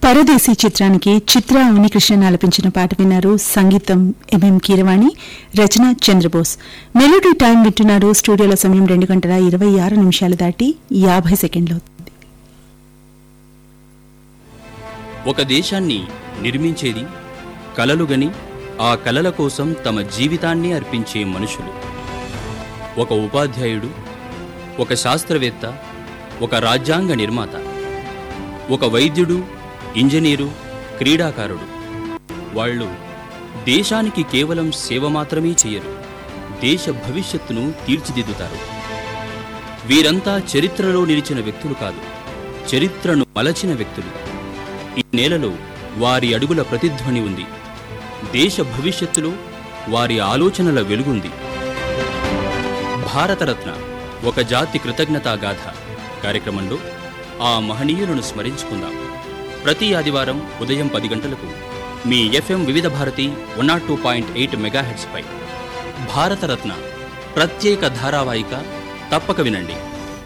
పరదేశీ చిత్రానికి చిత్ర ఉనికృష్ణన్ ఆలపించిన పాట విన్నారు సంగీతం ఎంఎం కీరవాణి రచన చంద్రబోస్ మెలోడీ టైం వింటున్నారు స్టూడియోలో సమయం రెండు గంటల ఇరవై ఆరు నిమిషాలు దాటి యాభై సెకండ్లు అవుతుంది ఒక దేశాన్ని నిర్మించేది కలలుగని ఆ కలల కోసం తమ జీవితాన్ని అర్పించే మనుషులు ఒక ఉపాధ్యాయుడు ఒక శాస్త్రవేత్త ఒక రాజ్యాంగ నిర్మాత ఒక వైద్యుడు ఇంజనీరు క్రీడాకారుడు వాళ్ళు దేశానికి కేవలం సేవ మాత్రమే చేయరు దేశ భవిష్యత్తును తీర్చిదిద్దుతారు వీరంతా చరిత్రలో నిలిచిన వ్యక్తులు కాదు చరిత్రను మలచిన వ్యక్తులు ఈ నేలలో వారి అడుగుల ప్రతిధ్వని ఉంది దేశ భవిష్యత్తులో వారి ఆలోచనల వెలుగుంది భారతరత్న ఒక జాతి కృతజ్ఞతా గాథ కార్యక్రమంలో ఆ మహనీయులను స్మరించుకుందాం ప్రతి ఆదివారం ఉదయం పది గంటలకు మీ FM Vividh Bharati one nought two point eight మెగాహెట్స్పై భారతరత్న ప్రత్యేక ధారావాహిక తప్పక వినండి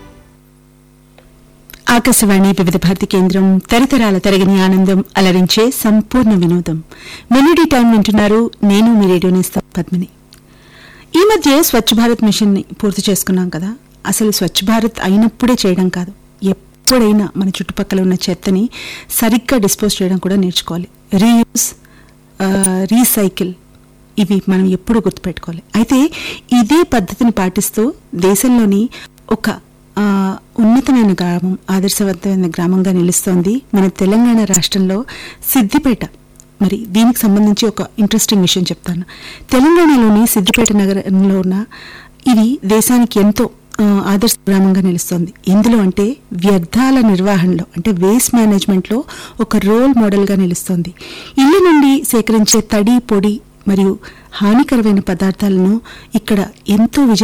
ఆకాశవాణి వివిధ భారతి కేంద్రం తరతరాల తరగని ఆనందం అలరించే సంపూర్ణ వినోదం మెలోడీ టైం వింటున్నారు నేను మీ రేడియో నేస్తా పద్మిని ఈ మధ్య స్వచ్ఛ భారత్ మిషన్ ని పూర్తి చేసుకున్నాం కదా అసలు స్వచ్ఛ భారత్ అయినప్పుడే చేయడం కాదు ఎప్పుడైనా మన చుట్టుపక్కల ఉన్న చెత్తని సరిగ్గా డిస్పోజ్ చేయడం కూడా నేర్చుకోవాలి రీయూస్ రీసైకిల్ ఇవి మనం ఎప్పుడూ గుర్తుపెట్టుకోవాలి అయితే ఇదే పద్ధతిని పాటిస్తూ దేశంలోని ఒక ఆ, ఉన్నతమైన గ్రామం ఆదర్శవంతమైన గ్రామంగా నిలుస్తోంది మన తెలంగాణ రాష్ట్రంలో సిద్దిపేట మరి దీనికి సంబంధించి ఒక ఇంట్రెస్టింగ్ విషయం చెప్తాను తెలంగాణలోని సిద్దిపేట నగరంలో ఉన్న ఇది దేశానికి ఎంతో ఆ, ఆదర్శ గ్రామంగా నిలుస్తోంది ఎందులో అంటే వ్యర్థాల నిర్వహణలో అంటే వేస్ట్ మేనేజ్మెంట్లో ఒక రోల్ మోడల్గా నిలుస్తోంది ఇల్లు నుండి సేకరించే తడి పొడి మరియు హానికరమైన పదార్థాలను ఇక్కడ ఎంతో విజయ